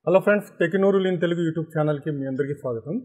hello friends టెకినూరు లీన్ Telugu YouTube ఛానల్కి మీ అందరికీ స్వాగతం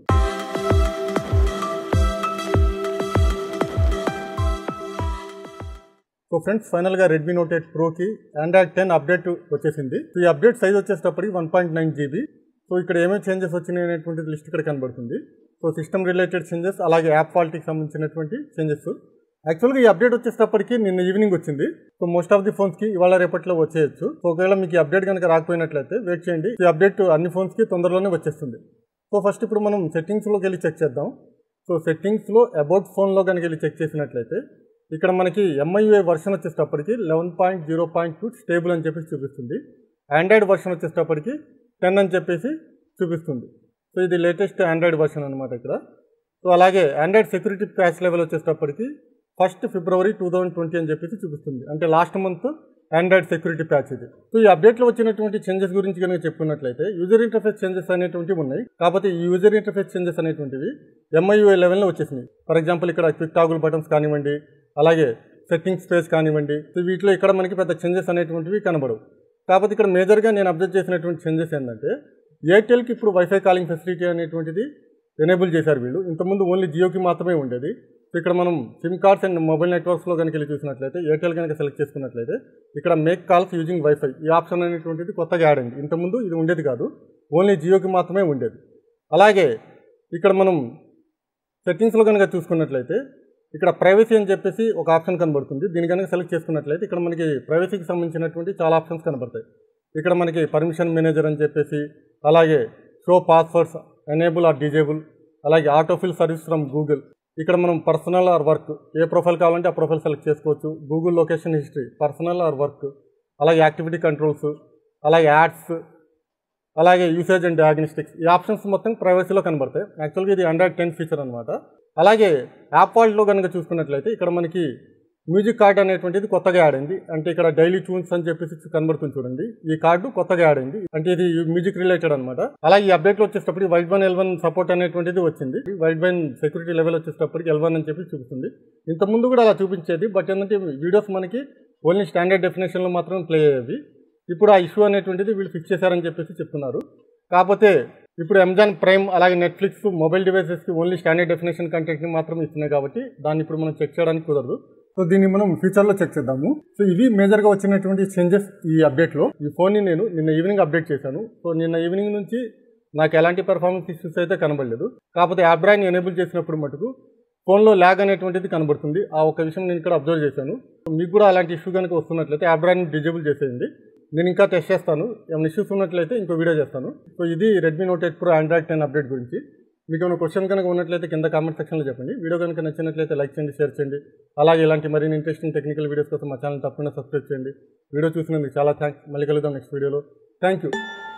సో ఫ్రెండ్స్ ఫైనల్గా రెడ్మీ నోట్ ఎయిట్ ప్రోకి ఆండ్రాయిడ్ టెన్ అప్డేట్ వచ్చేసింది సో ఈ అప్డేట్ సైజ్ వచ్చేటప్పటికి one point nine GB so ఇక్కడ ఏమేమి చేంజెస్ వచ్చినాయి అనేటువంటి లిస్ట్ ఇక్కడ కనబడుతుంది సో సిస్టమ్ రిలేటెడ్ చేంజెస్ అలాగే యాప్ క్వాలిటీకి సంబంధించినటువంటి చేంజెస్ యాక్చువల్గా ఈ అప్డేట్ వచ్చేటప్పటికి నిన్న ఈవినింగ్ వచ్చింది సో మోస్ట్ ఆఫ్ ది ఫోన్స్కి ఇవాళ రేపట్లో వచ్చేయచ్చు సో ఒకవేళ మీకు ఈ అప్డేట్ కనుక రాకపోయినట్లయితే వెయిట్ చేయండి ఈ అప్డేట్ అన్ని ఫోన్స్కి తొందరలోనే వచ్చేస్తుంది సో ఫస్ట్ ఇప్పుడు మనం సెట్టింగ్స్లోకి వెళ్ళి చెక్ చేద్దాం సో సెట్టింగ్స్లో అబౌట్ ఫోన్లో కనుక వెళ్ళి చెక్ చేసినట్లయితే ఇక్కడ మనకి ఎంఐయుఏ వర్షన్ వచ్చేటప్పటికి eleven point zero point two stable అని చెప్పేసి చూపిస్తుంది ఆండ్రాయిడ్ వర్షన్ వచ్చేటప్పటికి టెన్ అని చెప్పేసి చూపిస్తుంది సో ఇది లేటెస్ట్ ఆండ్రాయిడ్ వర్షన్ అనమాట ఇక్కడ సో అలాగే ఆండ్రాయిడ్ సెక్యూరిటీ ప్యాచ్ లెవెల్ వచ్చేటప్పటికి first February two thousand twenty అని చెప్పేసి చూపిస్తుంది అంటే last month Android security patch ఇది సో ఈ అప్డేట్లో వచ్చినటువంటి చేంజెస్ గురించి కనుక చెప్పుకున్నట్లయితే యూజర్ ఇంటర్ఫేస్ చేంజెస్ అనేటువంటివి ఉన్నాయి కాకపోతే ఈ యూజర్ ఇంటర్ఫేస్ చేంజెస్ అనేటువంటివి ఎంఐయుఏ లెవెల్లో వచ్చేసినాయి ఫర్ ఎగ్జాంపుల్ ఇక్కడ క్విక్ టాగుల్ బటన్స్ కానివ్వండి అలాగే సెట్టింగ్ స్పేస్ కానివ్వండి సో వీటిలో ఇక్కడ మనకి పెద్ద చేంజెస్ అనేటువంటివి కనబడవు కాకపోతే ఇక్కడ మేజర్గా నేను అబ్జర్వ్ చేసినటువంటి చేంజెస్ ఏంటంటే ఎయిర్టెల్కి ఇప్పుడు వైఫై కాలింగ్ ఫెసిలిటీ అనేటువంటిది ఎనేబుల్ చేశారు వీళ్ళు ఇంతకుముందు ఓన్లీ జియోకి మాత్రమే ఉండేది సో ఇక్కడ మనం సిమ్ కార్డ్స్ అండ్ మొబైల్ నెట్వర్క్స్లో కనుక వెళ్ళి చూసినట్లయితే ఎయిర్టెల్ కనుక సెలెక్ట్ చేసుకున్నట్లయితే ఇక్కడ మేక్ కాల్స్ యూజింగ్ వైఫై ఈ ఆప్షన్ అనేటువంటిది కొత్తగా యాడ్ అయింది ఇంతకుముందు ఇది ఉండేది కాదు ఓన్లీ జియోకి మాత్రమే ఉండేది అలాగే ఇక్కడ మనం సెట్టింగ్స్లో కనుక చూసుకున్నట్లయితే ఇక్కడ ప్రైవసీ అని చెప్పేసి ఒక ఆప్షన్ కనబడుతుంది దీని కనుక సెలెక్ట్ చేసుకున్నట్లయితే ఇక్కడ మనకి ప్రైవసీకి సంబంధించినటువంటి చాలా ఆప్షన్స్ కనబడతాయి ఇక్కడ మనకి పర్మిషన్ మేనేజర్ అని చెప్పేసి అలాగే show passwords enable or disable అలాగే ఆటోఫిల్ సర్వీస్ ఫ్రమ్ గూగుల్ ఇక్కడ మనం పర్సనల్ ఆర్ వర్క్ ఏ ప్రొఫైల్ కావాలంటే ఆ ప్రొఫైల్ సెలెక్ట్ చేసుకోవచ్చు Google location history personal or work అలాగే యాక్టివిటీ కంట్రోల్స్ అలాగే యాడ్స్ అలాగే యూసేజ్ అండ్ డయాగ్నోస్టిక్స్ ఈ ఆప్షన్స్ మొత్తం ప్రైవసీలో కనబడతాయి యాక్చువల్గా ఇది ఆండ్రాయిడ్ టెన్ ఫీచర్ అనమాట అలాగే యాప్ వాల్ట్లో కనుక చూసుకున్నట్లయితే ఇక్కడ మనకి మ్యూజిక్ కార్డ్ అనేటువంటిది కొత్తగా యాడ్ అయింది అంటే ఇక్కడ డైలీ ట్యూన్స్ అని చెప్పేసి కనబడుతుంది చూడండి ఈ కార్డు కొత్తగా యాడ్ అయింది అంటే ఇది మ్యూజిక్ రిలేటెడ్ అనమాట అలాగే ఈ అప్డేట్లో వచ్చేటప్పుడు Widevine L one support అనేటువంటిది వచ్చింది వైట్ వన్ సెక్యూరిటీ లెవెల్ వచ్చేటప్పటికి ఎల్ వన్ అని చెప్పి చూపిస్తుంది ఇంత ముందు కూడా అలా చూపించేది బట్ ఏంటంటే వీడియోస్ మనకి ఓన్లీ స్టాండర్డ్ డెఫినేషన్లో మాత్రం ప్లే అయ్యేవి ఇప్పుడు ఆ ఇష్యూ అనేటువంటిది వీళ్ళు ఫిక్స్ చేశారని చెప్పేసి చెప్తున్నారు కాకపోతే ఇప్పుడు అమెజాన్ ప్రైమ్ అలాగే నెట్ఫ్లిక్స్ మొబైల్ డివైసెస్కి ఓన్లీ స్టాండర్డ్ డెఫినేషన్ కంటెంట్ని మాత్రం ఇస్తున్నాయి కాబట్టి దాన్ని ఇప్పుడు మనం చెక్ చేయడానికి కుదరదు సో దీన్ని మనం ఫ్యూచర్లో చెక్ చేద్దాము సో ఇవి మేజర్గా వచ్చినటువంటి చేంజెస్ ఈ అప్డేట్లో ఈ ఫోన్ని నేను నిన్న ఈవినింగ్ అప్డేట్ చేశాను సో నిన్న ఈవినింగ్ నుంచి నాకు ఎలాంటి పెర్ఫార్మెన్స్ ఇష్యూస్ అయితే కనబడలేదు కాకపోతే యాప్ డ్రాయిని ఎనేబుల్ చేసినప్పుడు మటుకు ఫోన్లో ల్యాగ్ అనేటువంటిది కనబడుతుంది ఆ ఒక విషయం నేను ఇక్కడ అబ్జర్వ్ చేశాను మీకు కూడా అలాంటి ఇష్యూ కనుక వస్తున్నట్లయితే యాప్ డ్రాయిని డిజేబుల్ చేసేయండి నేను ఇంకా టెస్ట్ చేస్తాను ఏమైనా ఇష్యూస్ ఉన్నట్లయితే ఇంకో వీడియో చేస్తాను సో ఇది Redmi note eight pro Android ten update గురించి మీకు ఏమైనా క్వశ్చన్ కనుక ఉన్నట్లయితే కింద కామెంట్ సెక్షన్లో చెప్పండి వీడియో కనుక నచ్చినట్లయితే లైక్ చేయండి షేర్ చేయండి అలాగే ఇలాంటి మరిన్ని ఇంట్రెస్టింగ్ టెక్నికల్ వీడియోస్ కోసం మా ఛానల్ తప్పకుండా సబ్స్క్రైబ్ చేయండి వీడియో చూసినందుకు చాలా థ్యాంక్స్ మళ్ళీ కలుద్దాం నెక్స్ట్ వీడియోలో థ్యాంక్ యూ